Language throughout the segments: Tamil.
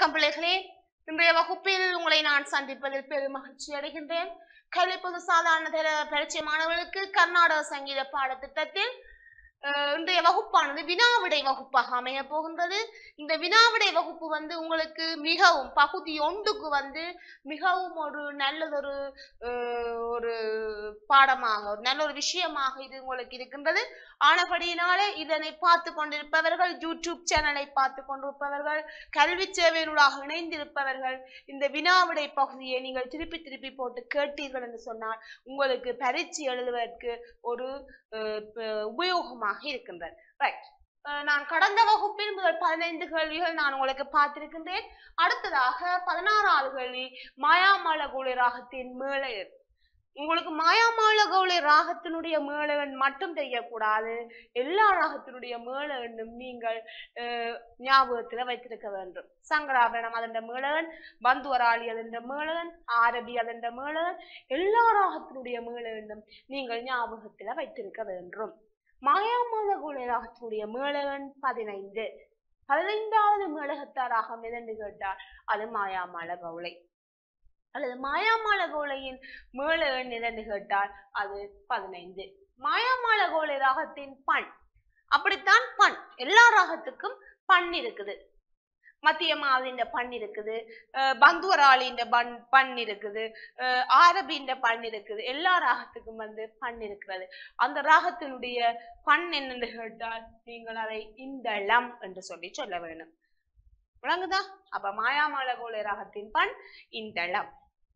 வணக்கம் பிள்ளைகளே இன்றைய வகுப்பில் உங்களை நான் சந்திப்பதில் பெரும் மகிழ்ச்சி அடைகின்றேன் கல்வி பொது சாதாரண தர பரீட்சை மாணவர்களுக்கு கர்நாடக சங்கீத பாடத்திட்டத்தில் அஹ், இன்றைய வகுப்பானது வினாவிடை வகுப்பாக அமைய போகின்றது இந்த வினாவிடை வகுப்பு வந்து உங்களுக்கு மிகவும் பகுதி ஒன்றுக்கு வந்து மிகவும் ஒரு நல்லதொரு அஹ், ஒரு பாடமாக ஒரு நல்ல ஒரு விஷயமாக இது உங்களுக்கு இருக்கின்றது ஆனபடியினாலே இதனை பார்த்து கொண்டிருப்பவர்கள் யூடியூப் சேனலை பார்த்து கொண்டிருப்பவர்கள் கல்வி சேவையினூடாக இணைந்திருப்பவர்கள் இந்த வினாவிடை பகுதியை நீங்கள் திருப்பி திருப்பி போட்டு கேட்டீர்கள் என்று சொன்னால் உங்களுக்கு பரீட்சை எழுதுவதற்கு ஒரு அஹ், ப- உபயோகமாக இருக்கின்றது ரைட் நான் கடந்த வகுப்பில் முதல் பதினைந்து கேள்விகள் நான் உங்களுக்கு பார்த்திருக்கின்றேன் அடுத்ததாக பதினாறாவது கேள்வி மாயாமால கூலி ராகத்தின் மேளையர் உங்களுக்கு மாயாமால கௌளை ராகத்தினுடைய மேளவன் மட்டும் தெரியக்கூடாது எல்லா ராகத்தினுடைய மேளவனும் நீங்கள் அஹ், ஞாபகத்துல வைத்திருக்க வேண்டும் சங்கராபரணம் அதன் மேளவன் பந்துவராளி அதன் மேளவன் ஆரபி அதன் மேளவன் எல்லா ராகத்தினுடைய மேளவனும் நீங்கள் ஞாபகத்துல வைத்திருக்க வேண்டும் மாயாமால கௌளை ராகத்தினுடைய மேளவன் பதினைந்து பதினைந்தாவது மேளகத்தார் ராகம் எதென்று கேட்டால் அது மாயாமால கௌளை அல்லது மாயாமால கௌளையின் மேள எண் எதென்று கேட்டால் அது பதினைந்து மாயாமால கௌளை ராகத்தின் பண் அப்படித்தான் பண் எல்லா ராகத்துக்கும் பண் இருக்குது மத்தியமாவின் பண் இருக்குது அஹ் பந்துவராளின்ற பண் பண் இருக்குது அஹ் ஆரபின்ற பண் இருக்குது எல்லா ராகத்துக்கும் வந்து பண் இருக்கிறது அந்த ராகத்தினுடைய பண் என்னென்று கேட்டால் நீங்கள் அதை இந்தளம் என்று சொல்லி சொல்ல வேண்டும் விளங்குதா அப்ப மாயாமால கோலை ராகத்தின் பண் இந்தளம்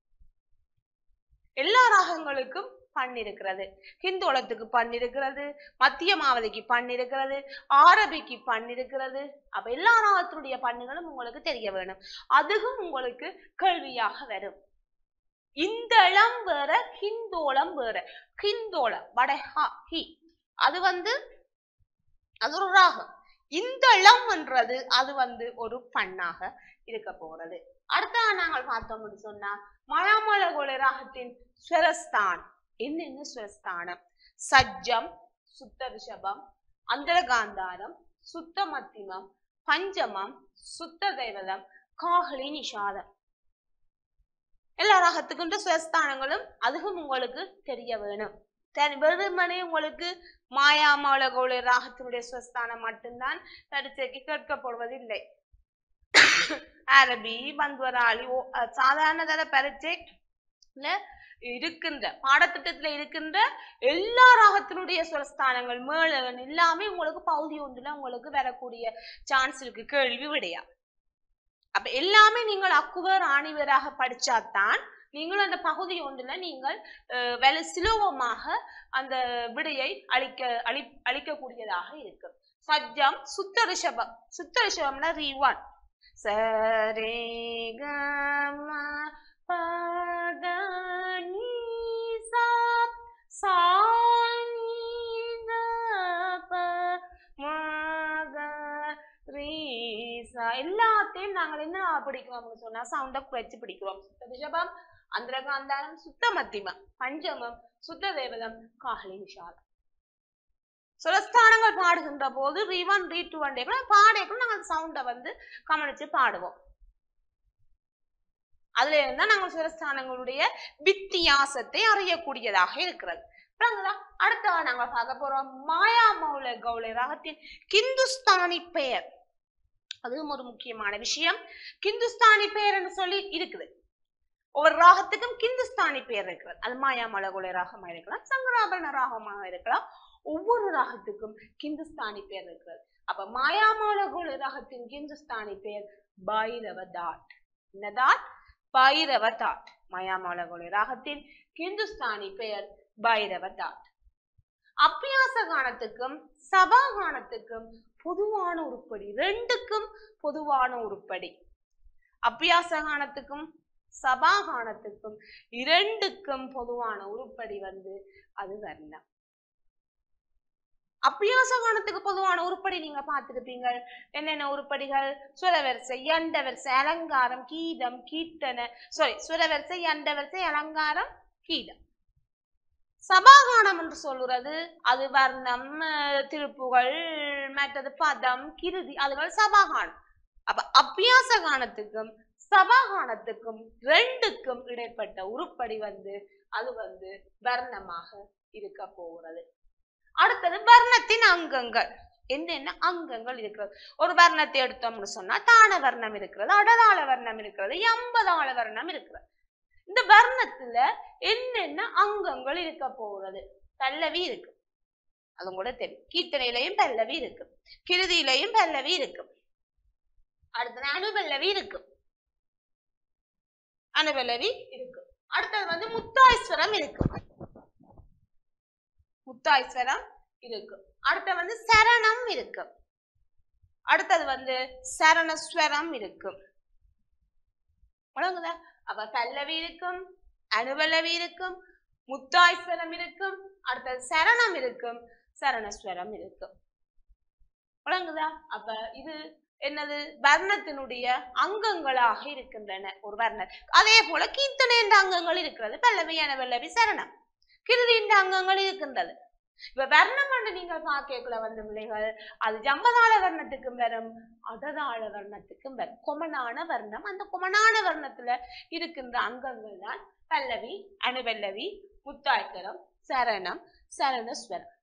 எல்லா ராகங்களுக்கும் பண் இருக்கிறது ஹிந்தோளத்துக்கு பண் இருக்கிறது மத்திய மாவதிக்கு பண் இருக்கிறது ஆரபிக்கு பண் இருக்கிறது அப்ப எல்லா ராகத்தினுடைய பண்ணுகளும் உங்களுக்கு தெரிய வேணும் அதுவும் உங்களுக்கு கேள்வியாக வரும் இந்தளம் வேற ஹிந்தோளம் வேற ஹிந்தோளம் வடஹா ஹி அது வந்து அது ஒரு ராகம் இந்தளம் என்றது அது வந்து ஒரு பண்ணாக இருக்க போறது அடுத்த நாங்கள் பார்த்தோம்னு சொன்னா மழாமல கோலை ராகத்தின் ஸ்வரஸ்தான் என்னென்ன ஸ்வரஸ்தானம் சஜ்ஜம் சுத்த ரிஷபம் அந்தரகாந்தாரம் சுத்த மத்திமம் பஞ்சமம் சுத்த தெய்வதம் காகளி நிஷாதம் எல்லா ராகத்துக்குன்ற ஸ்வரஸ்தானங்களும் அதுவும் உங்களுக்கு தெரிய வேணும் தெரி- வெறுமனே உங்களுக்கு மாயாமல கோலை ராகத்தினுடைய ஸ்வஸ்தானம் மட்டும்தான் பரீட்சைக்கு கேட்கப்படுவதில்லை அரபி பந்துவராளி ஓ அஹ் சாதாரண தர பரீட்சைல இருக்கின்ற பாடத்திட்டத்துல இருக்கின்ற எல்லா ராகத்தினுடைய சுரஸ்தானங்கள் மேளவன் எல்லாமே உங்களுக்கு பகுதி ஒன்றுல உங்களுக்கு வரக்கூடிய சான்ஸ் இருக்கு கேள்வி விடையா அப்ப எல்லாமே நீங்கள் அக்குவர் ஆணிவராக படிச்சாதான் நீங்களும் அந்த பகுதி ஒன்றுல நீங்கள் அஹ், வெல சுலபமாக அந்த விடையை அளிக்க அளி அளிக்கக்கூடியதாக இருக்கு சஜ்ஜம் சுத்த ரிஷபம் சுத்த ரிஷபம்னா ரீவான் சரே கம பத நீ சா சா நீ த ப ம க ரீ சா எல்லாத்தையும் நாங்கள் என்ன பிடிக்கிறோம்னு சொன்னா சவுண்டை குறைச்சு பிடிக்கிறோம் சுத்த ரிஷபம் அந்தரகாந்தாரம் சுத்த மத்திமம் பஞ்சமம் சுத்த தேவதம் காஹலி விஷாலம் சுரஸ்தானங்கள் பாடுகின்ற போது ரீ ஒன் ரீ டூ ஒன் டேக்குள்ள பாடேக்குள்ள நாங்கள் சவுண்டை வந்து கவனிச்சு பாடுவோம் அதுல இருந்தா நாங்கள் சுரஸ்தானங்களுடைய வித்தியாசத்தை அறியக்கூடியதாக இருக்கிறது விளங்குதா? அடுத்த நாங்க பார்க்க போறோம் மாயா மௌல கௌளை ராகத்தின் கிந்துஸ்தானி பெயர் அதுவும் ஒரு முக்கியமான விஷயம் கிந்துஸ்தானி பெயர் என்று சொல்லி இருக்குது ஒவ்வொரு ராகத்துக்கும் கிந்துஸ்தானி பெயர் இருக்கிறது அது மாயா மலகுலை ராகமாக இருக்கலாம் சங்கராபரண ராகமாக இருக்கலாம் ஒவ்வொரு ராகத்துக்கும் கிந்துஸ்தானி பெயர் இருக்கிறது அப்ப மாயாமலகுலை ராகத்தின் கிந்துஸ்தானி பெயர் பைரவ தாட் என்ன தாட் பைரவ தாட் மாயாமலகுலை ராகத்தின் கிந்துஸ்தானி பெயர் பைரவ தாட் அப்பியாச கானத்துக்கும் சபா கானத்துக்கும் பொதுவான உருப்படி ரெண்டுக்கும் பொதுவான உருப்படி அப்பியாச கானத்துக்கும் சபா கானத்துக்கும் இரண்டுக்கும் பொதுவான உருப்படி வந்து அது வர்ணம் அப்பியாச கானத்துக்கு பொதுவான உருப்படி நீங்க பார்த்திருப்பீங்க என்னென்ன உருப்படிகள் சுரவரிசை யண்ட வரிசை அலங்காரம் கீதம் கீர்த்தனை சாரி சுரவரிசை யண்ட வரிசை அலங்காரம் கீதம் சபாகானம் என்று சொல்லுறது அது வர்ணம் அஹ், திருப்புகள் மற்றது பதம் கிருதி அதுகள் சபாகானம் அப்ப அபியாச கானத்துக்கும் சபாகானத்துக்கும் ரெண்டுக்கும் இடைப்பட்ட உருப்படி வந்து அது வந்து வர்ணமாக இருக்க போகிறது அடுத்தது வர்ணத்தின் அங்கங்கள் என்னென்ன அங்கங்கள் இருக்கிறது ஒரு வர்ணத்தை எடுத்தோம்னு சொன்னா தான வர்ணம் இருக்கிறது அடதாள வர்ணம் இருக்கிறது எண்பதாள வர்ணம் இருக்கிறது இந்த வர்ணத்துல என்னென்ன அங்கங்கள் இருக்க போகிறது பல்லவி இருக்கு அது கூட தெரியும் கீர்த்தனையிலையும் பல்லவி இருக்கு கிருதியிலையும் பல்லவி இருக்கு அடுத்தது அனுபல்லவி இருக்கு அனுபல்லவி இருக்கு அடுத்தது வந்து முத்தாய்ஸ்வரம் இருக்கு முத்தாய்ஸ்வரம் இருக்கு அடுத்து வந்து சரணம் இருக்கு அடுத்தது வந்து சரணஸ்வரம் இருக்கு வழங்குதா அப்ப பல்லவி இருக்கும் அனுபல்லவி இருக்கும் முத்தாய்ஸ்வரம் இருக்கும் அடுத்தது சரணம் இருக்கும் சரணஸ்வரம் இருக்கும் வழங்குதா அப்ப இது என்னது வர்ணத்தினுடைய அங்கங்களாக இருக்கின்றன ஒரு வர்ண அதே போல கீர்த்தனை என்ற அங்கங்கள் இருக்கிறது பல்லவி அனபல்லவி சரணம் கிருதி என்ற அங்கங்கள் இருக்கின்றது இப்ப வர்ணம் என்று நீங்கள் பார்க்கக்குள்ள வந்து பிள்ளைகள் அது ஜம்பதாள வர்ணத்துக்கும் வரும் அததாள வர்ணத்துக்கும் வரும் கொமனான வர்ணம் அந்த கொமனான வர்ணத்துல இருக்கின்ற அங்கங்கள் தான் பல்லவி அனுபல்லவி முத்தாய்க்கரம் சரணம் சரணஸ்வரம்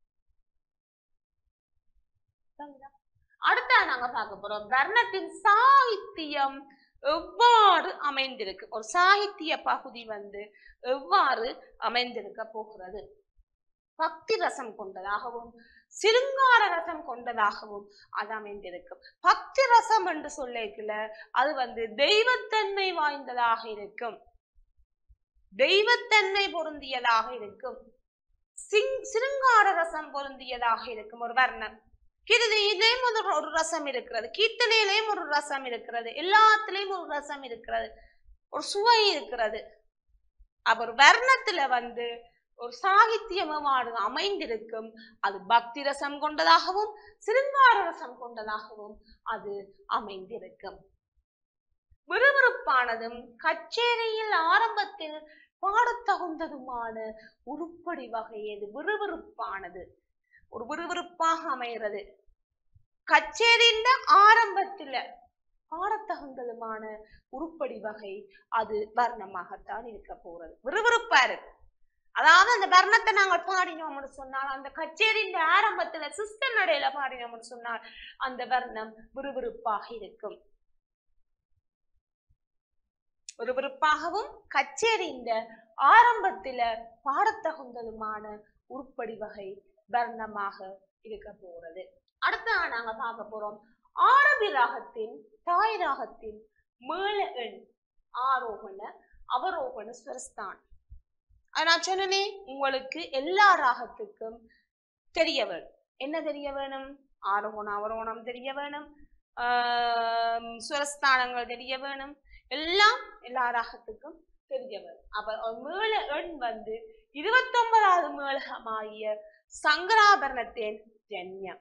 சரிங்களா? அடுத்தா நாங்க பார்க்க போறோம் வர்ணத்தின் சாகித்தியம் எவ்வாறு அமைந்திருக்கு ஒரு சாகித்திய பகுதி வந்து எவ்வாறு அமைந்திருக்க போகிறது பக்தி ரசம் கொண்டதாகவும் சிருங்கார ரசம் கொண்டதாகவும் அது அமைந்திருக்கும் பக்தி ரசம் என்று சொல்லிக்கல அது வந்து தெய்வத்தன்மை வாய்ந்ததாக இருக்கும் தெய்வத்தன்மை பொருந்தியதாக இருக்கும் சிங் சிருங்கார ரசம் பொருந்தியதாக இருக்கும் ஒரு வர்ணம் கிருதியிலேயும் ஒரு ஒரு ரசம் இருக்கிறது கீர்த்தனையிலேயும் ஒரு ரசம் இருக்கிறது எல்லாத்துலயும் ஒரு ரசம் இருக்கிறது ஒரு சுவை இருக்கிறது அப்ப ஒரு வர்ணத்துல வந்து ஒரு சாகித்யமானது அமைந்திருக்கும் அது பக்தி ரசம் கொண்டதாகவும் சிருங்கார ரசம் கொண்டதாகவும் அது அமைந்திருக்கும் விறுவிறுப்பானதும் கச்சேரியில் ஆரம்பத்தில் பாடத்தகுந்ததுமான உருப்படி வகை எது விறுவிறுப்பானது ஒரு விறுவிறுப்பாக அமைகிறது கச்சேரியின் ஆரம்பத்துல பாடத்தகுந்ததுமான உருப்படி வகை அது வர்ணமாகத்தான் இருக்க போறது விறுவிறுப்பா இருக்கு அதாவது அந்த வர்ணத்தை நாங்கள் பாடினோம்னு சொன்னால் அந்த கச்சேரியின் ஆரம்பத்துல சிஸ்டம் நடையில பாடினோம்னு சொன்னால் அந்த வர்ணம் விறுவிறுப்பாக இருக்கும் விறுவிறுப்பாகவும் கச்சேரியின் ஆரம்பத்துல பாடத்தகுந்ததுமான உருப்படி வகை வர்ணமாக இருக்க போறது அடுத்து நாங்க பார்க்க போறோம் ஆரபி ராகத்தின் தாய் ராகத்தின் மேல எண் ஆரோகண அவரோகண ஸ்வரஸ்தான் அது நான் சொன்னனே உங்களுக்கு எல்லா ராகத்துக்கும் தெரிய வேணும் என்ன தெரிய வேணும் ஆரோகணம் அவரோகணம் தெரிய வேணும் ஆஹ் ஸ்வரஸ்தானங்கள் தெரிய வேணும் எல்லாம் எல்லா ராகத்துக்கும் தெரிய வேணும் அப்ப ஒரு மேல எண் வந்து இருபத்தொன்பதாவது மேளகமாகிய சங்கராபரணத்தின் ஜன்யம்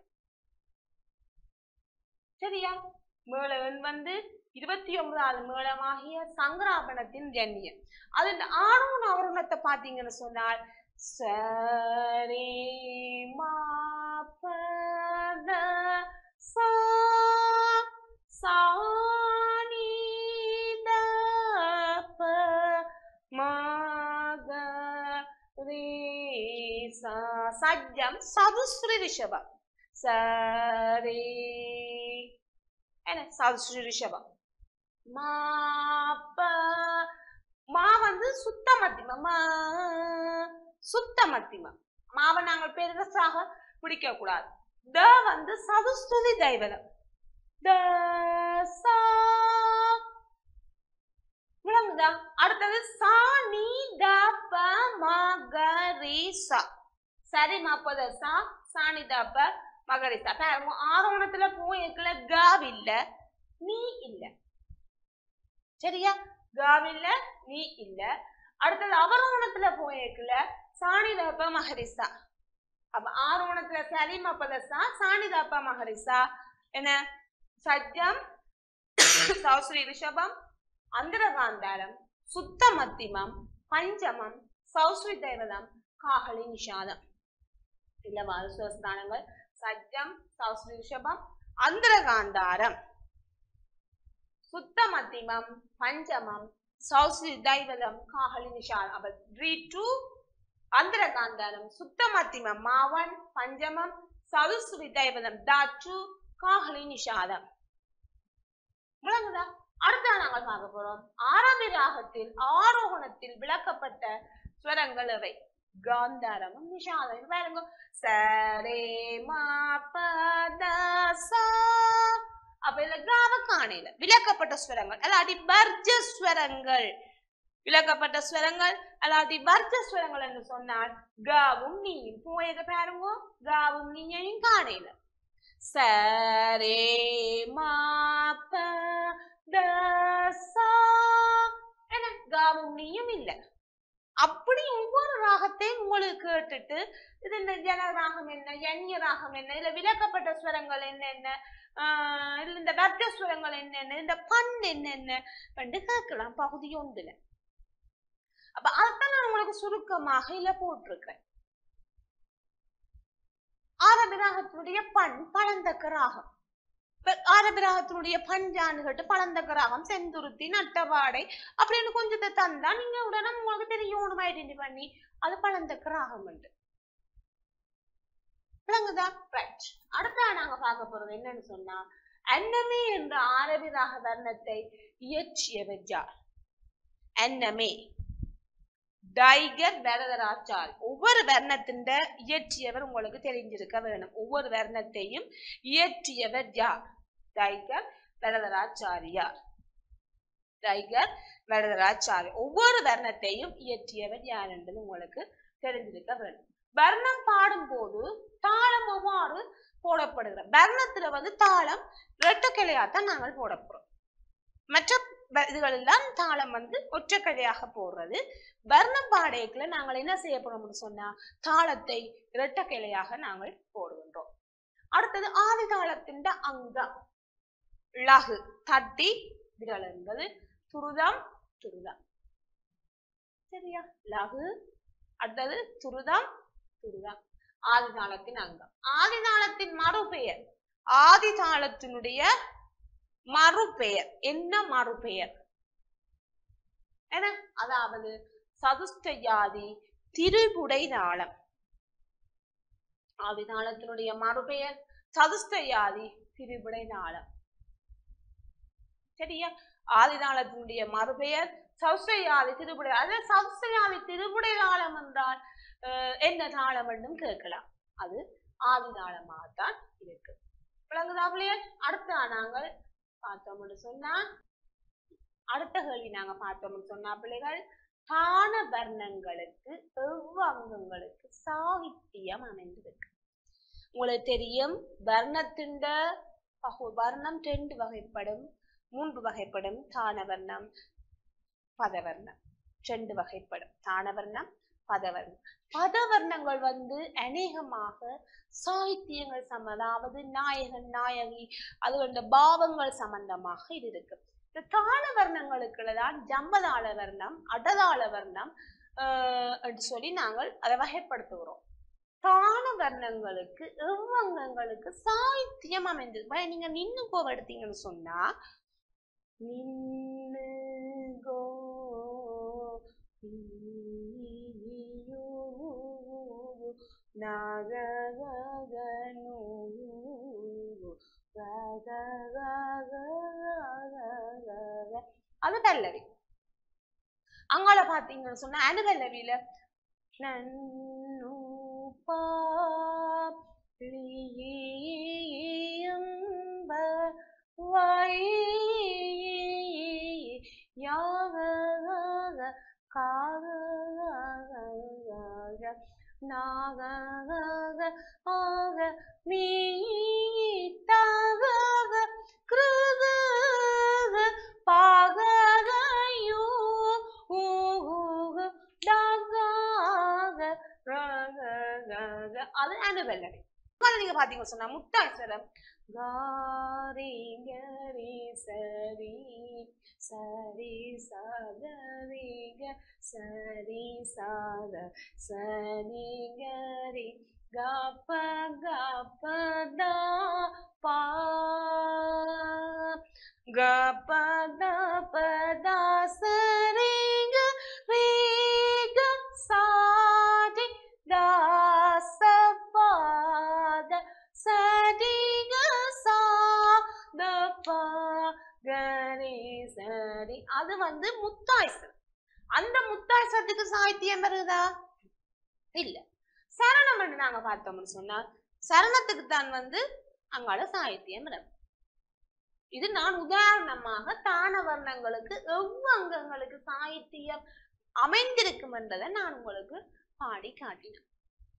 சரியா மேள எண் வந்து இருபத்தி ஒன்பதாவது மேளமாகிய சங்கராபரணத்தின் ஜன்யம் அது இந்த ஆணவன் அவரணத்தை பார்த்தீங்கன்னு சொன்னால் சரி மா ப த சா சா நீ த ப ம க ரீ சா சஜ்ஜம் சதுஸ்ரீ ரிஷபம் சரி என்ன சதுஸ்ரீ ரிஷபம் மா ப மா வந்து சுத்த மத்திமம் மா சுத்த மத்திமம் மாவை நாங்கள் பெருசாக பிடிக்க கூடாது த வந்து சதுஸ்துதி தைவதம் த சா விளங்குதா அடுத்தது சா நீ த ப ம க ரி சா சரி மாப்பத சா சாணி த ப மகரிசா பாருங்க ஆரோணத்துல போயிருக்கல காவ் இல்ல நீ இல்ல சரியா காவ் இல்ல நீ இல்ல அடுத்தது அவரோணத்துல போயிருக்கல சாணிதாப்ப மகரிசா அப்ப ஆரோணத்துல சலிம பதசா சாணிதாப்ப மகரிசா என்ன சஜ்ஜம் சௌஸ்ரீ ரிஷபம் அந்தரகாந்தாரம் சுத்த மத்திமம் பஞ்சமம் சௌஸ்ரீ தேவதம் காகலி நிஷாதம் இல்ல வாரஸ்வஸ்தானங்கள் சஜ்ஜம் சௌஸ்ரீ ரிஷபம் அந்தரகாந்தாரம் சுத்த மத்தியமம் பஞ்சமம் சௌசி தைவதம் காஹலி நிஷால் அப்ப த்ரீ டூ அந்தரகாந்தானம் சுத்த மத்தியமம் மாவன் பஞ்சமம் சதுஸ்ரி தைவதம் தாச்சு காஹலி நிஷாதம் விளங்குதா அடுத்த நாங்கள் பார்க்க போறோம் ஆரம்பி ராகத்தில் ஆரோகணத்தில் விளக்கப்பட்ட ஸ்வரங்கள் அவை காந்தாரமும் நிஷாதம் இது பாருங்க சரே மா பத சா அப்ப இதுல காவ காணையில விளக்கப்பட்ட ஸ்வரங்கள் அல்லாட்டி வர்ஜ ஸ்வரங்கள் விளக்கப்பட்ட ஸ்வரங்கள் அல்லாட்டி வர்ஜ ஸ்வரங்கள் என்று சொன்னால் காவும் நீயும் போயத பாருங்க காவும் நீயையும் காணையில சரே மா ப த சா என்ன காவும் நீயும் இல்ல அப்படி ஒவ்வொரு ராகத்தையும் உங்களுக்கு கேட்டுட்டு இது இந்த ஜன ராகம் என்ன யன்ய ராகம் என்ன இதுல விளக்கப்பட்ட ஸ்வரங்கள் என்னென்ன ஆஹ் இதுல இந்த வர்க்க ஸ்வரங்கள் என்னென்ன இந்த பண் என்னென்ன வந்து கேட்கலாம் பகுதி ஒன்றுல அப்ப அதான் நான் உங்களுக்கு சுருக்கமாக இல்ல போட்டிருக்கிறேன் ஆரம்பி ராகத்தினுடைய பண் பழந்தக்க ராகம் இப்ப ஆரம்பி ராகத்தினுடைய பஞ்சான்னு கேட்டு பழந்தக்க ராகம் செந்துருத்தி நட்டவாடை அப்படின்னு கொஞ்சத்தை தந்தா நீங்க உடனே உங்களுக்கு தெரியும் ஒன்று ஐடென்டி பண்ணி அது பழந்தக்க ராகம் உண்டு விளங்குதா ரைட் அடுத்தா நாங்க பார்க்க போறது என்னன்னு சொன்னா அன்னமே என்ற ஆரபி ராக வர்ணத்தை இயற்றியவர் யார் அன்னமே டைகர் வரதராச்சார் ஒவ்வொரு வர்ணத்தின் இயற்றியவர் உங்களுக்கு தெரிஞ்சிருக்க வேணும் ஒவ்வொரு வர்ணத்தையும் இயற்றியவர் யார் டைகர் வரதராச்சாரியார் டைகர் வரதராச்சாரி ஒவ்வொரு வர்ணத்தையும் இயற்றியவர் யார் என்பது உங்களுக்கு தெரிஞ்சிருக்க வேண்டும் வர்ணம் பாடும்போது தாளம் எவ்வாறு போடப்படுகிறது வர்ணத்துல வந்து தாளம் ரெட்டக்கிளையாத்தான் நாங்கள் போட போறோம் மற்ற வ- இதுகளெல்லாம் தாளம் வந்து ஒற்றைக்கிளையாக போடுறது வர்ணம் பாடைக்குள்ள நாங்கள் என்ன செய்ய போறோம்னு சொன்னா தாளத்தை இரட்டக்கிளையாக நாங்கள் போடுகின்றோம் அடுத்தது ஆதி தாளத்தின் அங்கம் லகு தட்டி விரல் என்பது துருதம் துருதம் சரியா லகு அடுத்தது துருதம் துருதம் ஆதி தாளத்தின் அங்கம் ஆதி தாளத்தின் மறுபெயர் ஆதி தாளத்தினுடைய மறுபெயர் என்ன மறுபெயர் என்ன அதாவது சதுஷ்டயாதி திருபுடை தாளம் ஆதி தாளத்தினுடைய மறுபெயர் சதுஷ்டயாதி திருபுடை தாளம் சரியா ஆதி தாளத்தினுடைய மறுபெயர் சௌஸ்டயாதி திருபுடை அதாவது சௌஸ்டயாதி திருபுடை தாளம் என்றால் அஹ், என்ன தாளம் என்றும் கேட்கலாம் அது ஆதி தாளமாகத்தான் இருக்கு விளங்குதா பிள்ளையர் அடுத்த நாங்கள் பார்த்தோம்னு சொன்னா அடுத்த கேள்வி நாங்க பார்த்தோம்னு சொன்னா பிள்ளைகள் தான வர்ணங்களுக்கு எவ்வங்கங்களுக்கு சாகித்யம் அமைந்திருக்கு உங்களுக்கு தெரியும் வர்ணத்தின் பகு வர்ணம் ரெண்டு வகைப்படும் மூன்று வகைப்படும் தான வர்ணம் பதவர்ணம் ரெண்டு வகைப்படும் தானவர்ணம் பதவர்ணம் பதவர்ணங்கள் வந்து அநேகமாக சாகித்யங்கள் சம்ம அதாவது நாயகன் நாயகி அது கொண்ட பாவங்கள் சம்பந்தமாக இது இருக்கு இந்த தாள வர்ணங்களுக்குள்ளதான் ஜம்பதாள வர்ணம் அடதாள வர்ணம் ஆஹ் என்று சொல்லி நாங்கள் அதை வகைப்படுத்துகிறோம் தான வர்ணங்களுக்கு எவ்வங்கங்களுக்கு சாகித்யம் அமைந்தது பய நீங்க நின்னு கோவம் எடுத்தீங்கன்னு சொன்னா நின்னு கோ நீயோ நாககனு அது பல்லவி அங்கால பாத்தீங்கன்னு சொன்னா அனுபல்லவியில நன்னு பாலியம்ப யாக காக நாக ஆக மீத்தாக கிருக பாககையோ ஊக டாகாக ரகக அது அனுபல்லவி முதல்ல நீங்க பாத்தீங்க சொன்னா முட்டாய் சரம் காரி கரி சரி சரி சதரி க சரி சாத சரி கரி கப கப தா பா கப கப தா சரி க ரே க சா டி தா ச பா த சரி க சா த பா கரி சரி அது வந்து முத்தாய்சம் அந்த முத்தாய்சத்துக்கு சாகித்யம் வருதா இல்ல சரணம் என்று நாங்க பார்த்தோம்னு சொன்னா சரணத்துக்கு தான் வந்து அங்கால சாகித்யம் வரும் இது நான் உதாரணமாக தான வர்ணங்களுக்கு எவ்வளவு அங்கங்களுக்கு சாகித்யம் அமைந்திருக்கும் என்றதை நான் உங்களுக்கு பாடி காட்டினேன்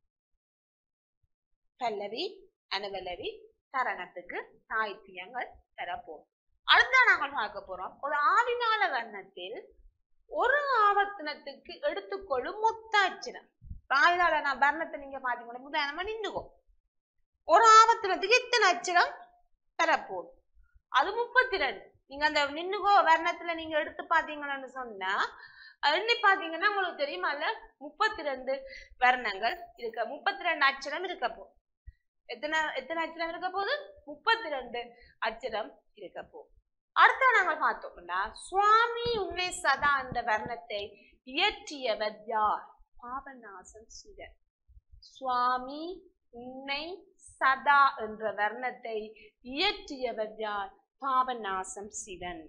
பல்லவி அனுபல்லவி சரணத்துக்கு சாகித்யங்கள் தரப்போம் அடுத்த நாங்கள் பார்க்க போறோம் ஒரு ஆதிநாள வர்ணத்தில் ஒரு ஆவர்த்தனத்துக்கு எடுத்துக்கொள்ளும் மொத்த அச்சிரம் ஆதிநாள நான் வர்ணத்தை நீங்க பாத்தீங்கன்னா உதாரணமா நின்றுகோ ஒரு ஆவர்த்தனத்துக்கு இத்தனை அச்சிரம் தரப்போகுது அது முப்பத்தி ரெண்டு நீங்க அந்த நின்னுகோ வர்ணத்துல நீங்க எடுத்து பாத்தீங்கன்னு சொன்னா எண்ணி பாத்தீங்கன்னா உங்களுக்கு தெரியுமா இல்ல முப்பத்தி ரெண்டு வர்ணங்கள் இருக்க முப்பத்தி ரெண்டு அச்சரம் இருக்க போகுது எத்தனை எத்தனை அச்சரம் இருக்க போகுது முப்பத்தி ரெண்டு அச்சரம் இருக்க போகுது அடுத்த நாங்கள் பார்த்தோம்னா சுவாமி உன்னை சதா அந்த வர்ணத்தை இயற்றியவர் யார் பாபநாசம் சிதர் சுவாமி உன்னை சதா என்ற வர்ணத்தை இயற்றியவர் யார் பாபநாசம் சிவன்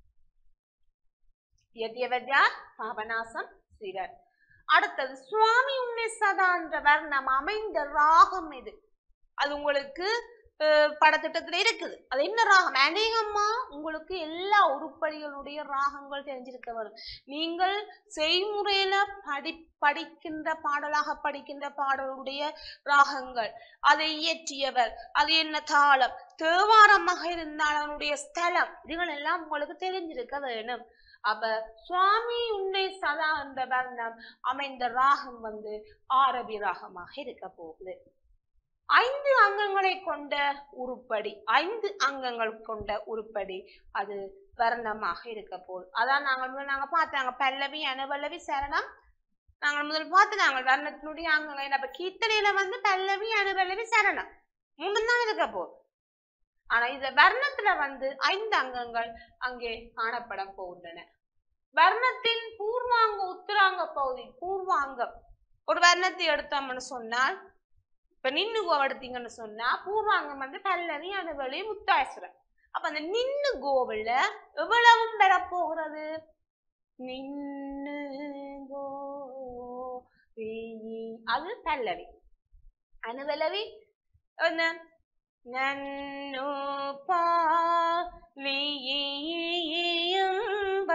இயற்றியவர் யார் பாபநாசம் சிவன் அடுத்தது சுவாமி உன்னை சதா என்ற வர்ணம் அமைந்த ராகம் இது அது உங்களுக்கு அஹ், படத்திட்டத்துல இருக்குது அது என்ன ராகம் அநேகமா உங்களுக்கு எல்லா உருப்படிகளுடைய ராகங்கள் தெரிஞ்சிருக்க வரும் நீங்கள் செய்முறையில படி படிக்கின்ற பாடலாக படிக்கின்ற பாடலுடைய ராகங்கள் அதை இயற்றியவர் அது என்ன தாளம் தேவாரமாக இருந்தால் அதனுடைய ஸ்தலம் இதுகள் எல்லாம் உங்களுக்கு தெரிஞ்சிருக்க வேணும் அப்ப சுவாமி உன்னை சதா என்ற வர்ணம் அமைந்த ராகம் வந்து ஆரபி ராகமாக இருக்க போகுது ஐந்து அங்கங்களை கொண்ட உருப்படி ஐந்து அங்கங்கள் கொண்ட உருப்படி அது வர்ணமாக இருக்க போகுது அதான் நாங்கள் முதல் நாங்க பார்த்தாங்க பல்லவி அனுபல்லவி சரணம் நாங்கள் முதல் பார்த்து நாங்கள் வர்ணத்தினுடைய அங்கங்கள் அப்ப கீர்த்தனையில வந்து பல்லவி அனுபல்லவி சரணம் மூணு தான் இருக்க போகுது ஆனா இந்த வர்ணத்துல வந்து ஐந்து அங்கங்கள் அங்கே காணப்பட போகின்றன வர்ணத்தின் பூர்வாங்க உத்தராங்க பகுதி பூர்வாங்கம் ஒரு வர்ணத்தை எடுத்தோம்னு சொன்னால் இப்ப நின்னு கோ எடுத்தீங்கன்னு சொன்னா பூர்வாங்கம் வந்து பல்லவி அனுபலி முத்தாசுரம் அப்ப அந்த நின்னு கோவில்ல எவ்வளவு பெறப்போகிறது நின்னு கோ அது பல்லவி அனுபலவி என்ன நன்னு பாலியம்ப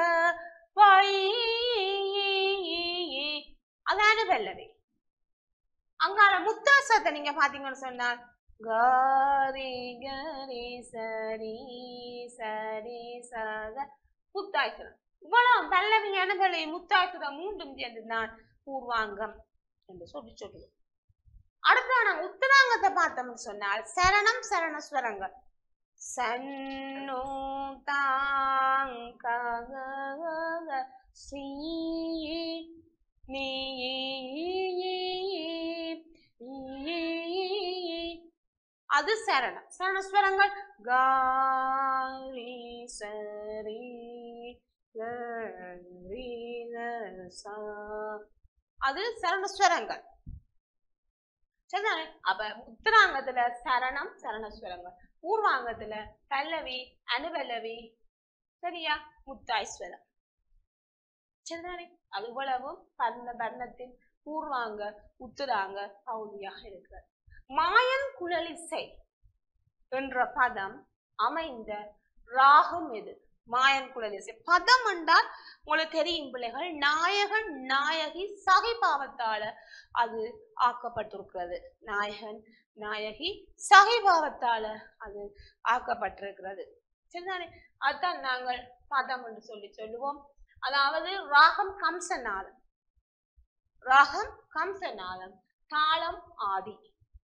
அதான பல்லவி அங்கால முத்தாசத்தை நீங்க பாத்தீங்கன்னு சொன்னால் காரி கரி சரி சரி சத முத்தாய்சுரம் இவ்வளவு பல்லவி அனுபலை முத்தாய்சுரம் மூன்றும் சேர்ந்துதான் பூர்வாங்கம் என்று சொல்லி சொல்லுவோம் அடுத்து நாங்க உத்தராங்கத்தை பார்த்தோம்னு சொன்னால் சரணம் சரண ஸ்வரங்கள் சன்னு தாங்க ஸ்ரீ நீ அது சரணம் சரணஸ்வரங்கள் காரி சரி கரி, ல, சா. அது சரணஸ்வரங்கள் சரிதானே அப்ப உத்தராங்கத்துல சரணம் சரணஸ்வரங்கள் பூர்வாங்கத்துல பல்லவி அனுபல்லவி சரியா முத்தாய்ஸ்வரம் சரிதானே அது இவ்வளவும் பர்ண பர்ணத்தின் பூர்வாங்க உத்தராங்க பகுதியாக இருக்கிறது மாயன் குழலிசை என்ற பதம் அமைந்த ராகம் எது மாயன் குழலிசை பதம் என்றால் உங்களுக்கு தெரியும் பிள்ளைகள் நாயகன் நாயகி சகைபாவத்தால அது ஆக்கப்பட்டிருக்கிறது நாயகன் நாயகி சகைபாவத்தால அது ஆக்கப்பட்டிருக்கிறது சரிதானே அதான் நாங்கள் பதம் என்று சொல்லி சொல்லுவோம் அதாவது ராகம் கம்சநாதம் ராகம் கம்சநாதம் தாளம் ஆதி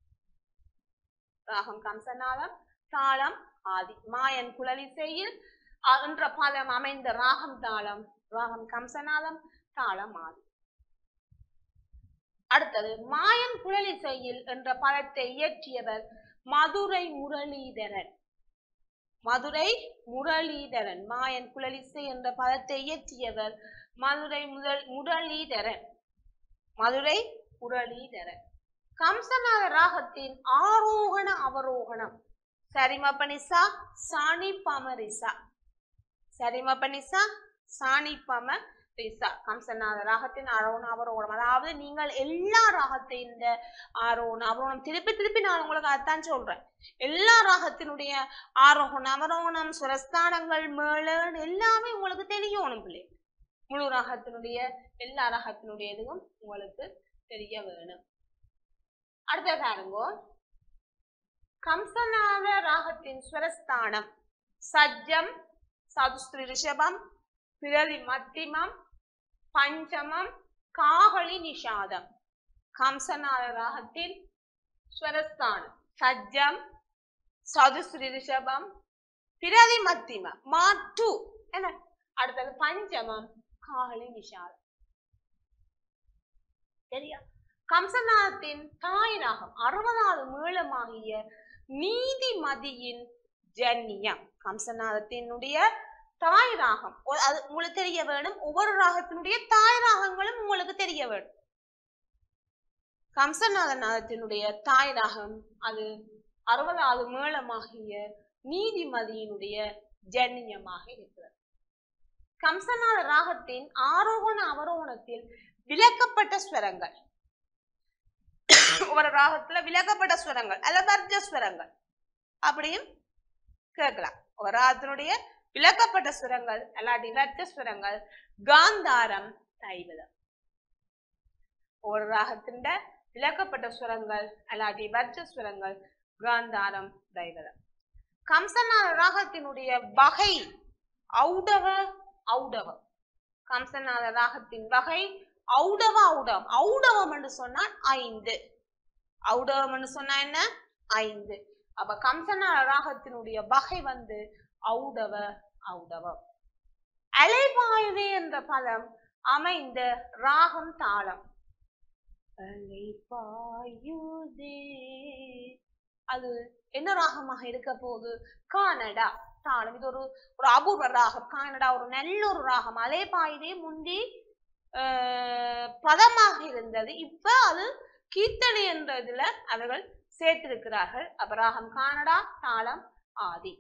ராகம் கம்சநாதம் தாளம் ஆதி மாயன் குழலிசையில் அ- என்ற பதம் அமைந்த ராகம் தாளம் ராகம் கம்சநாதம் தாளம் ஆதி அடுத்தது மாயன் குழலிசையில் என்ற படத்தை இயற்றியவர் மதுரை முரளிதரன் மதுரை முரளிதரன் மாயன் குழலிசை என்ற பதத்தை இயற்றியவர் மதுரை முதல் முரளிதரன் மதுரை முரளிதரன் கம்சநாத ராகத்தின் ஆரோகண அவரோகணம் சரிமபனிசா சாணி பமரிசா சரிமபனிசா சாணி பம ரிசா கம்சநாத ராகத்தின் ஆரோகண அவரோகணம் அதாவது நீங்கள் எல்லா ராகத்தின் இந்த ஆரோகணம் அவரோகணம் திருப்பி திருப்பி நான் உங்களுக்கு அதான் சொல்றேன் எல்லா ராகத்தினுடைய ஆரோகணம் அவரோகணம் சுரஸ்தானங்கள் மேளன் எல்லாமே உங்களுக்கு தெரியணும் பிள்ளை முழு ராகத்தினுடைய எல்லா ராகத்தினுடைய இதுவும் உங்களுக்கு தெரிய வேணும் அடுத்த பாருங்க கம்சநாத ராகத்தின் ஸ்வரஸ்தானம் சஜ்ஜம் சதுஸ்திரி ரிஷபம் பிறலி மத்திமம் பஞ்சமம் காகளி நிஷாதம் கம்சநாத ராகத்தின் ஸ்வரஸ்தானம் சஜ்ஜம் சதுஸ்திரி ரிஷபம் பிரதி மத்திம மாட்டு என்ன அடுத்தது பஞ்சமம் காகளி நிஷாதம் சரியா கம்சநாதத்தின் தாய் ராகம் அறுபதாவது மேளமாகிய நீதிமதியின் ஜன்னியம் கம்சநாதத்தினுடைய தாய் ராகம் ஒ- அது உங்களுக்கு தெரிய வேணும் ஒவ்வொரு ராகத்தினுடைய தாய் ராகங்களும் உங்களுக்கு தெரிய வேணும் கம்சநாத நாதத்தினுடைய தாய் ராகம் அது அறுபதாவது மேளமாகிய நீதிமதியினுடைய ஜன்னியமாக இருக்கிறது கம்சநாத ராகத்தின் ஆரோகண அவரோகணத்தில் விலக்கப்பட்ட ஸ்வரங்கள் ஒரு ராகத்துல விலக்கப்பட்ட ஸ்வரங்கள் அல்ல வர்ஜ ஸ்வரங்கள் அப்படியும் கேட்கலாம் ஒரு ராகத்தினுடைய விலக்கப்பட்ட ஸ்வரங்கள் அல்லாட்டி வர்ஜ ஸ்வரங்கள் காந்தாரம் தைவதம் ஒரு ராகத்தின் விலக்கப்பட்ட ஸ்வரங்கள் அல்லாட்டி வர்ஜ ஸ்வரங்கள் காந்தாரம் தைவதம் கம்சநாத ராகத்தினுடைய வகை ஔடவ ஔடவம் கம்சநாத ராகத்தின் வகை ஔடவ ஔடவம் ஔடவம் என்று சொன்னால் ஐந்து ஔடவம் என்று சொன்னா என்ன ஐந்து அப்ப கம்சநாத ராகத்தினுடைய வகை வந்து ஔடவ ஔடவம் அலைபாயுதே என்ற பதம் அமைந்த ராகம் தாளம் அலைபாயுதே அது என்ன ராகமாக இருக்க போகுது கானடா தாளம் இது ஒரு ஒரு அபூர்வ ராகம் கானடா ஒரு நல்ல ஒரு ராகம் அலைபாயுதே முந்தி ஆஹ், பதமாக இருந்தது இப்ப அது கீர்த்தனை என்ற இதுல அவர்கள் சேர்த்திருக்கிறார்கள் அப்ப ராகம் கானடா தாளம் ஆதி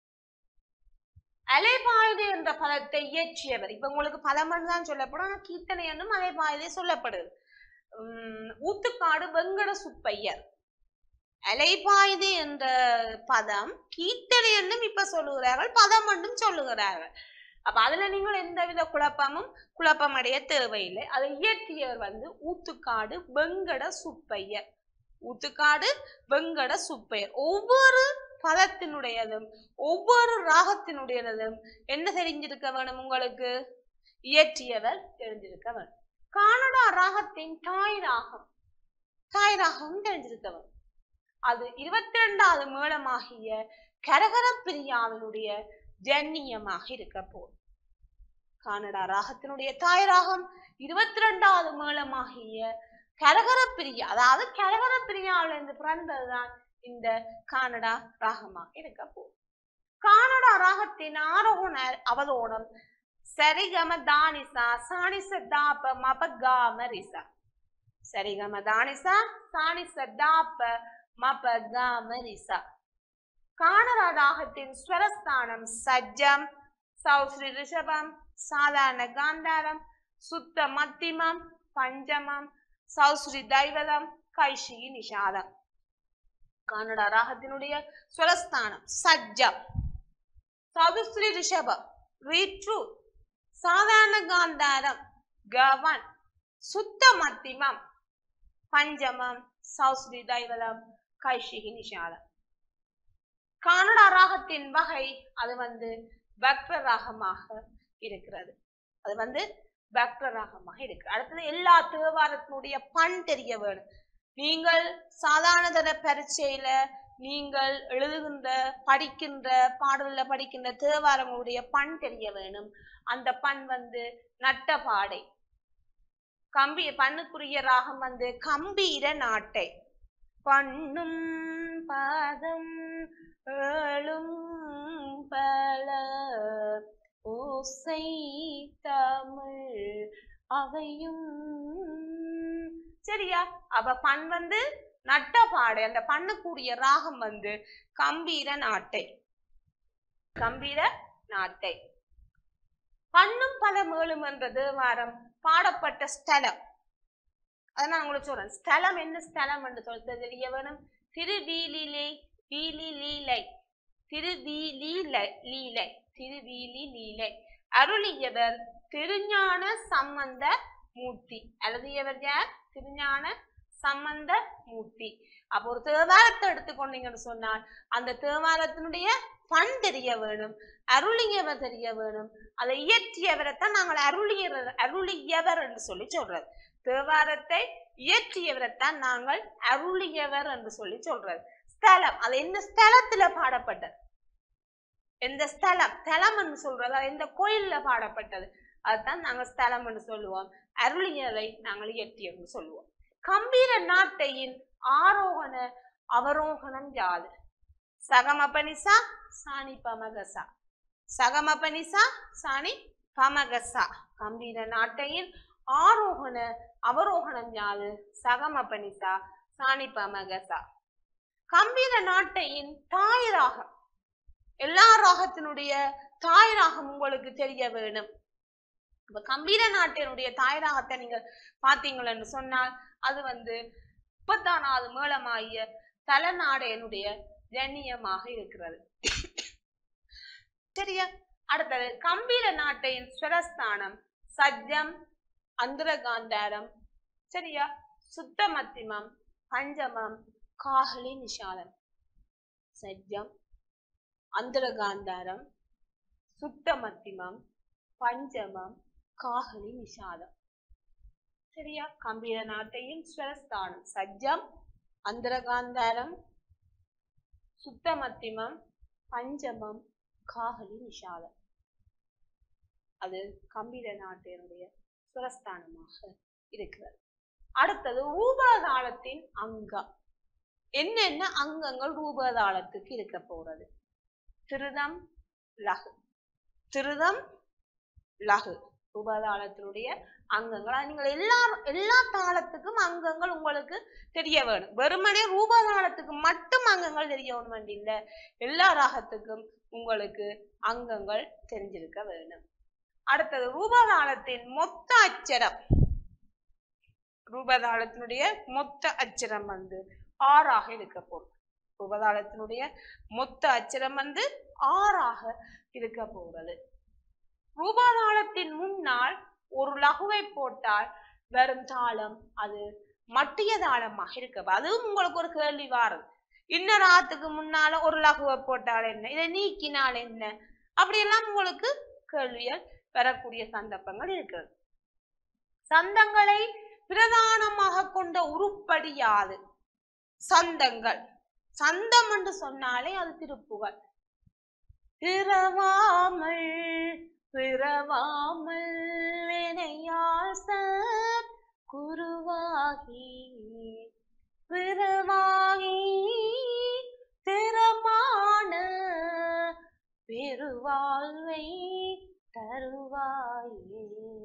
அலைபாயுதே என்ற பதத்தை இயற்றியவர் இப்ப உங்களுக்கு பதமன் தான் சொல்லப்படும் ஆனா கீர்த்தனை என்னும் அலைபாயுதே சொல்லப்படுது உம் ஊத்துக்காடு வெங்கட சுப்பையர் அலைபாயுதே என்ற பதம் கீர்த்தனை என்னும் இப்ப சொல்லுகிறார்கள் பதம் என்றும் சொல்லுகிறார்கள் அப்ப அதுல நீங்கள் எந்தவித குழப்பமும் குழப்பம் அடைய தேவையில்லை அதை இயற்றியவர் வந்து ஊத்துக்காடு வெங்கட சுப்பையர் ஊத்துக்காடு வெங்கட சுப்பையர் ஒவ்வொரு பதத்தினுடையதும் ஒவ்வொரு ராகத்தினுடையதும் என்ன தெரிஞ்சிருக்க வேணும் உங்களுக்கு இயற்றியவர் தெரிஞ்சிருக்க வேணும் கானடா ராகத்தின் தாய் ராகம் தாய் ராகம் தெரிஞ்சிருக்க வேணும் அது இருபத்தி ரெண்டாவது மேளமாகிய கரகர பிரியாவினுடைய ஜன்னியமாக இருக்க போகுது கானடா ராகத்தினுடைய தாய் ராகம் இருபத்தி ரெண்டாவது மேளமாகிய கரகர பிரியா அதாவது கரகர பிரியாவில இருந்து பிறந்ததுதான் இந்த கானடா ராகமாக இருக்க போகுது கானடா ராகத்தின் ஆரோகண அவதோடம் சரிகம தானிசா சானிச தாப மப காம ரிசா சரிகம தானிசா சானிச தாப மப காம ரிசா கானடா ராகத்தின் ஸ்வரஸ்தானம் சஜ்ஜம் சௌஸ்ரீ ரிஷபம் சாதாரண காந்தாரம் சுத்த மத்திமம் பஞ்சமம் சௌஸ்ரீ தைவதம் கைஷிகி நிஷாதம் கன்னட ராகத்தினுடைய ஸ்வரஸ்தானம் சஜ்ஜம் சதுஸ்ரீ ரிஷபம் ரீட்ரு சாதாரண காந்தாரம் கவன் சுத்த மத்திமம் பஞ்சமம் சௌஸ்ரீ தைவதம் கைஷிகி நிஷாதம் கன்னட ராகத்தின் வகை அது வந்து பக்ர ராகமாக இருக்கிறது அது வந்து பக்ர ராகமாக இருக்கு அடுத்தது எல்லா தேவாரத்தினுடைய பண் தெரிய வேணும் நீங்கள் சாதாரண தர பரீட்சையில நீங்கள் எழுதுகின்ற படிக்கின்ற பாடல்ல படிக்கின்ற தேவாரங்களுடைய பண் தெரிய வேணும் அந்த பண் வந்து நட்டபாடை கம்பி பண்ணுக்குரிய ராகம் வந்து கம்பீர நாட்டை பண்ணும் பாதம் ஏழும் பல ஓசை தமிழ் அவையும் சரியா அப்ப பண் வந்து நட்ட பாடை அந்த பண்ணக்கூடிய ராகம் வந்து கம்பீர நாட்டை கம்பீர நாட்டை பண்ணும் பல மேலும் என்றது வாரம் பாடப்பட்ட ஸ்தலம் அதை நான் உங்களுக்கு சொல்றேன் ஸ்தலம் என்ன ஸ்தலம் என்று சொல்ல தெரிய வேணும் திருவீலிலை வீலி லீலை திருவீலீலை லீலை திருவீலி லீலை அருளியவர் திருஞான சம்பந்த மூர்த்தி அழுதியவர் யார் திருஞான சம்பந்த மூர்த்தி அப்போ ஒரு தேவாரத்தை எடுத்துக்கொண்டீங்கன்னு சொன்னால் அந்த தேவாரத்தினுடைய பண் தெரிய வேணும் அருளியவர் தெரிய வேணும் அதை இயற்றியவரைத்தான் நாங்கள் அருளியவர் அருளியவர் என்று சொல்லி சொல்றது தேவாரத்தை இயற்றியவரைத்தான் நாங்கள் அருளியவர் என்று சொல்லி சொல்றது ஸ்தலம் அது எந்த ஸ்தலத்துல பாடப்பட்டது எந்த ஸ்தலம் தலம் என்று சொல்றது அது எந்த கோயில்ல பாடப்பட்டது அதுதான் நாங்க ஸ்தலம் என்று சொல்லுவோம் அருளியரை நாங்கள் இயற்றியர்னு சொல்லுவோம் கம்பீர நாட்டையின் ஆரோகண அவரோகணம் யாது சகமபனிசா சாணி பமகசா சகமபனிசா சாணி பமகசா கம்பீர நாட்டையின் ஆரோகண அவரோகணம் யாது சகமபனிசா சாணி பமகசா கம்பீர நாட்டையின் தாய் ராகம் எல்லா ராகத்தினுடைய தாய் ராகம் உங்களுக்கு தெரிய வேணும் இப்ப கம்பீர நாட்டினுடைய தாய் ராகத்தை நீங்க பாத்தீங்களன்னு சொன்னால் அது வந்து முப்பத்தானாவது மேளமாகிய தலநாடையனுடைய ஜன்னியமாக இருக்கிறது சரியா அடுத்தது கம்பீர நாட்டையின் ஸ்வரஸ்தானம் சஜ்ஜம் அந்தரகாந்தாரம் சரியா சுத்த மத்திமம் பஞ்சமம் காஹலி நிஷாலம் சஜ்ஜம் அந்தரகாந்தாரம் சுத்த மத்திமம் பஞ்சமம் காஹலி நிஷாதம் சரியா கம்பீர நாட்டையின் ஸ்வரஸ்தானம் சஜ்ஜம் அந்தரகாந்தாரம் சுத்த மத்திமம் பஞ்சமம் காஹலி நிஷாதம் அது கம்பீர நாட்டினுடைய சுரஸ்தானமாக இருக்கிறது அடுத்தது ரூபதாளத்தின் அங்கம் என்னென்ன அங்கங்கள் ரூபதாளத்துக்கு இருக்க போறது திருதம் லகு திருதம் லகு ரூபதாளத்தினுடைய அங்கங்கள் அது நீங்கள் எல்லா எல்லா தாளத்துக்கும் அங்கங்கள் உங்களுக்கு தெரிய வேணும் வெறுமனே ரூபதாளத்துக்கு மட்டும் அங்கங்கள் தெரிய வேணும் இல்ல எல்லா ராகத்துக்கும் உங்களுக்கு அங்கங்கள் தெரிஞ்சிருக்க வேணும் அடுத்தது ரூபதாளத்தின் மொத்த அச்சரம் ரூபதாளத்தினுடைய மொத்த அச்சரம் வந்து ஆறாக இருக்க போகுது ரூபதாளத்தினுடைய மொத்த அச்சரம் வந்து ஆறாக இருக்க போகிறது ரூபதாளத்தின் முன்னால் ஒரு லகுவை போட்டால் வரும் தாளம் அது மட்டிய தாளமாக இருக்க அதுவும் உங்களுக்கு ஒரு கேள்வி வாருது இன்னொரு ஆத்துக்கு முன்னால ஒரு லகுவை போட்டால் என்ன இதை நீக்கினால் என்ன அப்படியெல்லாம் உங்களுக்கு கேள்விகள் பெறக்கூடிய சந்தர்ப்பங்கள் இருக்கிறது சந்தங்களை பிரதானமாக கொண்ட உருப்படி யாது சந்தங்கள் சந்தம் என்று சொன்னாலே அது திருப்புகள் பிறவாமல் பிறவாமல் வினையாசர் குருவாகி பிறவாகி திறமான பெருவாழ்வை தருவாயே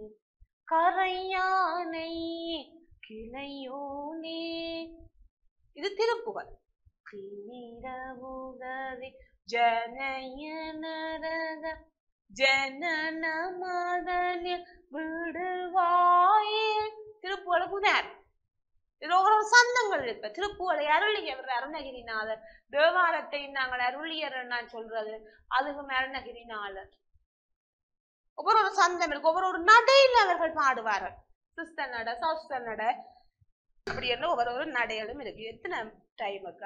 கரையானை கிளையோனே இது திருப்புகழ் கிணிரவுதவி ஜனய நரக ஜனன மதனிய விடுவாயே திருப்புகழ புதார் இதுல ஒரு சந்தங்கள் இருக்கு திருப்புகழை அருளியவர் அருணகிரிநாதர் தேவாரத்தை நாங்கள் அருளியர் நான் சொல்றது அதுவும் அருணகிரிநாதர் ஒவ்வொரு ஒரு சந்தம் இருக்கு ஒவ்வொரு ஒரு நடையில் அவர்கள் பாடுவார்கள் சிஸ்டர் நட சாஸ்டர் நட அப்படி என்ன ஒவ்வொரு ஒரு நடைகளும் இருக்கு எத்தனை டைம் இருக்கா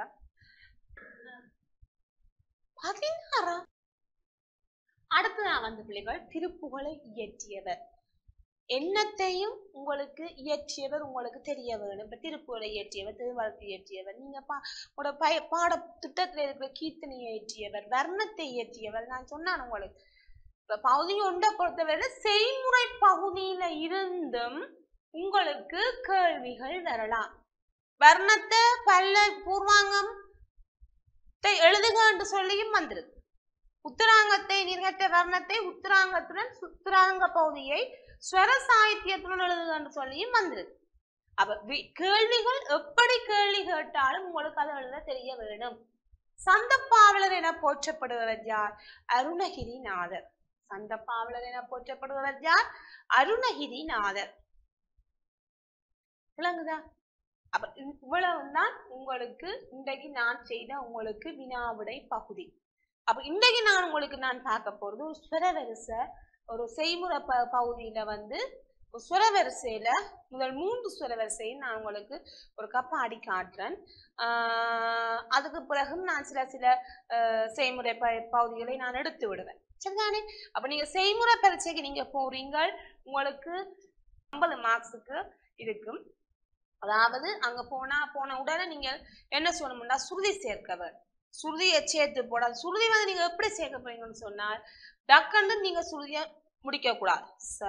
பதினாறா அடுத்து நான் வந்த பிள்ளைகள் திருப்புகழை இயற்றியவர் என்னத்தையும் உங்களுக்கு இயற்றியவர் உங்களுக்கு தெரிய வேணும் இப்ப திருப்புகழை இயற்றியவர் திருவாரத்தை இயற்றியவர் நீங்க பா உங்களோட பய பாட திட்டத்துல இருக்கிற கீர்த்தனையை இயற்றியவர் வர்ணத்தை இயற்றியவர் நான் சொன்னான் உங்களுக்கு இப்ப பகுதி ஒன்றை பொறுத்தவரை செய்முறை பகுதியில இருந்தும் உங்களுக்கு கேள்விகள் வரலாம் வர்ணத்தை பல்ல பூர்வாங்கம் எழுதுக என்று சொல்லியும் வந்திருக்கு உத்தராங்கத்தை நிர்கட்ட வர்ணத்தை உத்தராங்கத்துடன் சுத்தராங்க பகுதியை ஸ்வர சாகித்யத்துடன் எழுதுக என்று சொல்லியும் வந்திருக்கு அப்ப வி- கேள்விகள் எப்படி கேள்வி கேட்டாலும் உங்களுக்கு அதை எழுத தெரிய வேணும் சந்தப்பாவலர் என போற்றப்படுபவர் யார் அருணகிரிநாதர் சந்தப்பாவலர் என போற்றப்படுபவர் யார் அருணகிரிநாதர் விளங்குதா அப்ப இ- இவ்வளவுதான் உங்களுக்கு இன்றைக்கு நான் செய்த உங்களுக்கு வினாவிடை பகுதி அப்ப இன்றைக்கு நான் உங்களுக்கு நான் பார்க்க போறது ஒரு சுரவரிசை ஒரு செய்முறை ப பகுதியில வந்து ஒரு சுரவரிசையில முதல் மூன்று சுரவரிசையும் நான் உங்களுக்கு ஒரு கப்ப அடி காட்டுறேன் ஆஹ் அதுக்கு பிறகு நான் சில சில ஆஹ் செய்முறை ப பகுதிகளை நான் எடுத்து விடுவேன் சரிதானே அப்ப நீங்க செய்முறை பரீட்சைக்கு நீங்க போறீங்க உங்களுக்கு ஐம்பது மார்க்ஸுக்கு இருக்கும் அதாவது அங்க போனா போன உடனே நீங்க என்ன சொல்லணும்னா சுருதி சேர்க்க வேண்டும் சுருதியை சேர்த்து போட சுருதி வந்து நீங்க எப்படி சேர்க்க போறீங்கன்னு சொன்னால் டக்குன்னு நீங்க சுருதியை முடிக்க கூடாது ச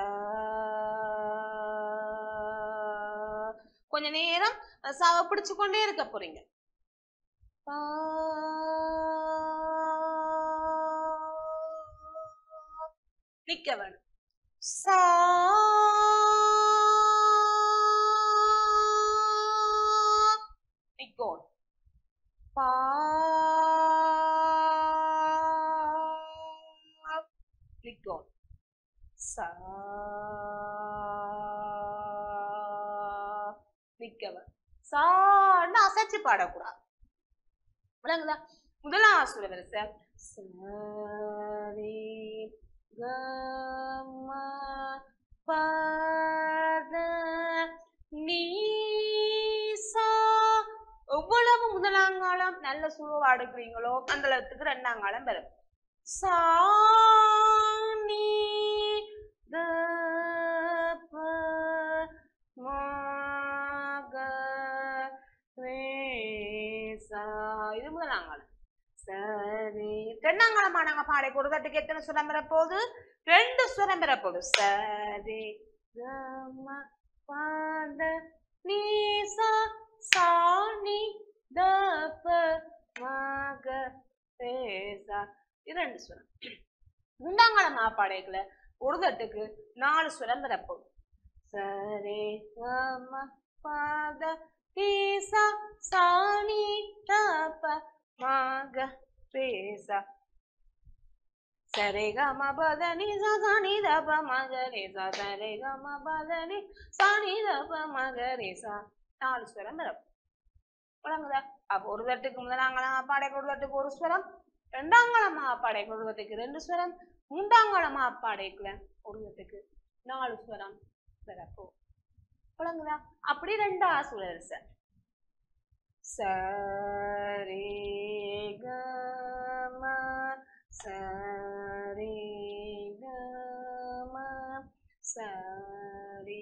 கொஞ்ச நேரம் சாவ பிடிச்சு கொண்டே இருக்க போறீங்க பா. நிக்க வேணும் சா நிக்கோன் பா நிக்கோன் சா நிக்கவன் சான்னு அசைச்சு பாடக்கூடாது விளங்குதா முதலாம் சுர வரிசை சரி கம பத நீசா எவ்வளவு முதலாங்காலம் நல்ல சுழுவா எடுக்கிறீங்களோ அந்த அளவுக்கு ரெண்டாங்காலம் வரும் சா நீ த ப ம க ரே சா இது முதலாங்காலம் சரி தென்னாங்காலமா நாங்க பாடை ஒரு தட்டுக்கு எத்தனை சுரம் போகுது ரெண்டு சுரம் போகுது சரி கம பாத நீ சா சா நீ த ப ம க ரே சா இது ரெண்டு சுரம் முண்டாங்கால மாப்பாடைகளை ஒரு தட்டுக்கு நாலு சுரம் போகுது சரி கம பாத நீ சா சா நீ த ப ம க ரே சா சரி கம பத நீ சா சா நீ த ப ம க ரே சா சரி கம பத நீ சா நீ த ப ம க ரே சா நாலு ஸ்வரம் வரும் விளங்குதா அப்போ ஒரு தட்டுக்கு முதலாங்கலம் அப்பாடைக்கு ஒரு தட்டுக்கு ஒரு ஸ்வரம் ரெண்டாங்கலம் அப்பாடைக்கு ஒரு தட்டுக்கு ரெண்டு ஸ்வரம் மூன்றாங்கலம் அப்பாடைக்குல ஒரு தட்டுக்கு நாலு ஸ்வரம் வரப்போ விளங்குதா அப்படி ரெண்டா சுழரிசை சரி கம சரி கம சரி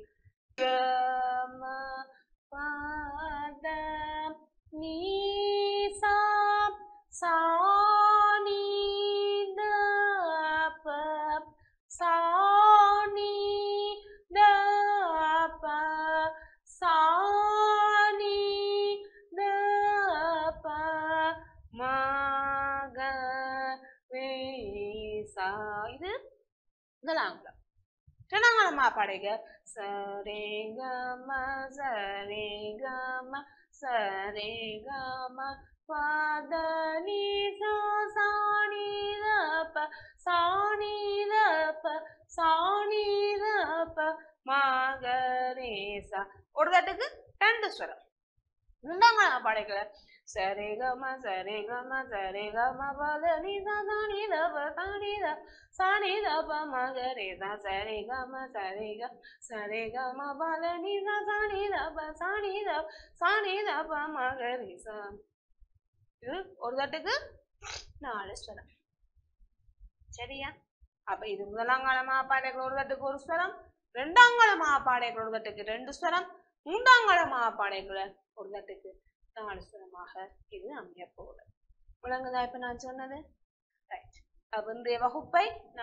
கம பத நீ சா சா நீ த ப சா நீ த ப சா நீ த ப ம க ரே சா இது முதலாங்கலம் ரெண்டாங்கலமா பாடுங்க சரே கம சரே கம சரே கம பத நீ சா சா நீ த ப சா நீ த ப சா நீ த ப ம க ரே சா ஒரு தட்டுக்கு ரெண்டு ஸ்வரம் முண்டாங்கலமா பாடுங்க சரே கம சரே கம சரே கம பத நீ சா சா நீ த ப சா நீ த சா நீ த ப ம க ரே சா சரே கம சரே க சரே கம பத நீ சா சா நீ த ப சா நீ த சா நீ த ப ம க ரே சா இது ஒரு தட்டுக்கு நாலு ஸ்வரம் சரியா அப்ப இது முதலாங்காலமா பாடைகள் ஒரு தட்டுக்கு ஒரு ஸ்வரம் ரெண்டாங்காலமா பாடைகள் ஒரு தட்டுக்கு ரெண்டு ஸ்வரம் மூன்றாங்காலமா பாடைகள் ஒரு தட்டுக்கு நாலு ஸ்வரமாக இது அமைய போகுது விளங்குதா இப்ப நான் சொன்னது ரைட் அப்ப இன்றைய வகுப்பை நான்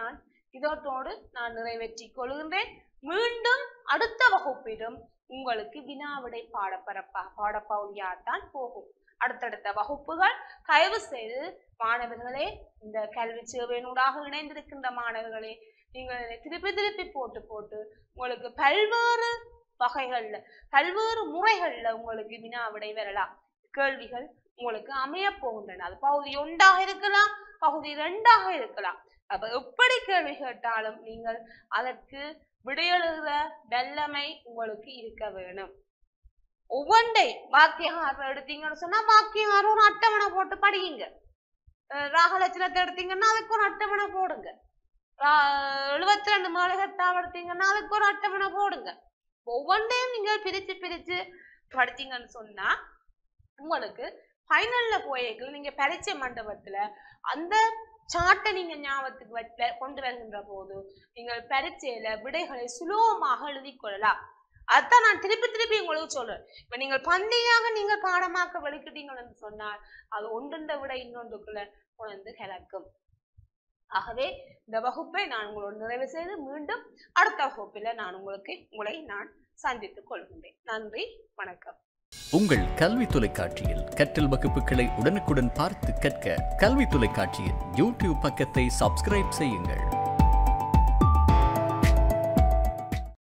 இதோட்டோடு நான் நிறைவேற்றிக் கொள்கின்றேன் மீண்டும் அடுத்த வகுப்பிலும் உங்களுக்கு வினாவிடை பாடப்பரப்பா பாடப்பகுதியாகத்தான் போகும் அடுத்தடுத்த வகுப்புகள் தயவு செய்து மாணவர்களே இந்த கல்வி சேவையினூடாக இணைந்திருக்கின்ற மாணவர்களே நீங்கள் இதை திருப்பி திருப்பி போட்டு போட்டு உங்களுக்கு பல்வேறு வகைகள்ல பல்வேறு முறைகள்ல உங்களுக்கு வினாவிடை வரலாம் கேள்விகள் உங்களுக்கு அமைய போகின்றன அது பகுதி ஒன்றாக இருக்கலாம் பகுதி ரெண்டாக இருக்கலாம் அப்ப எப்படி கேள்வி கேட்டாலும் நீங்கள் அதற்கு விடையெழுத வல்லமை உங்களுக்கு இருக்க வேணும் ஒவ்வொன்றை வாக்கியகாரம் எடுத்தீங்கன்னு சொன்னா வாக்கியகாரம் ஒரு அட்டவணை போட்டு படியுங்க அஹ் ராகலட்சணத்தை எடுத்தீங்கன்னா அதுக்கு ஒரு அட்டவணை போடுங்க எழுபத்தி ரெண்டு மாளிகத்தாவ எடுத்தீங்கன்னா அதுக்கு ஒரு அட்டவணை போடுங்க ஒவ்வொன்றையும் நீங்கள் பிரிச்சு பிரிச்சு படிச்சீங்கன்னு சொன்னா உங்களுக்கு ஃபைனல்ல போயிருக்கல நீங்க பரீட்சை மண்டபத்துல அந்த சாட்டை நீங்க ஞாபகத்துக்கு வச்ச கொண்டு வருகின்ற போது நீங்கள் பரீட்சையில விடைகளை சுலபமாக எழுதி கொள்ளலாம் அதான் நான் திருப்பி திருப்பி உங்களுக்கு சொல்றேன் இப்ப நீங்கள் பந்தியாக நீங்க பாடமாக்க வெளிக்கிட்டீங்கன்னு சொன்னால் அது ஒன்றெண்ட விட இன்னொன்றுக்குள்ள உணர்ந்து கலக்கும் ஆகவே இந்த வகுப்பை நான் உங்களோட நிறைவு செய்து மீண்டும் அடுத்த வகுப்பில் நான் உங்களுக்கு உங்களை நான் சந்தித்துக் கொள்கின்றேன் நன்றி வணக்கம் உங்கள் கல்வி தொலைக்காட்சியில் கற்றல் வகுப்புகளை உடனுக்குடன் பார்த்து கற்க கல்வி தொலைக்காட்சியின் யூடியூப் பக்கத்தை சப்ஸ்கிரைப் செய்யுங்கள்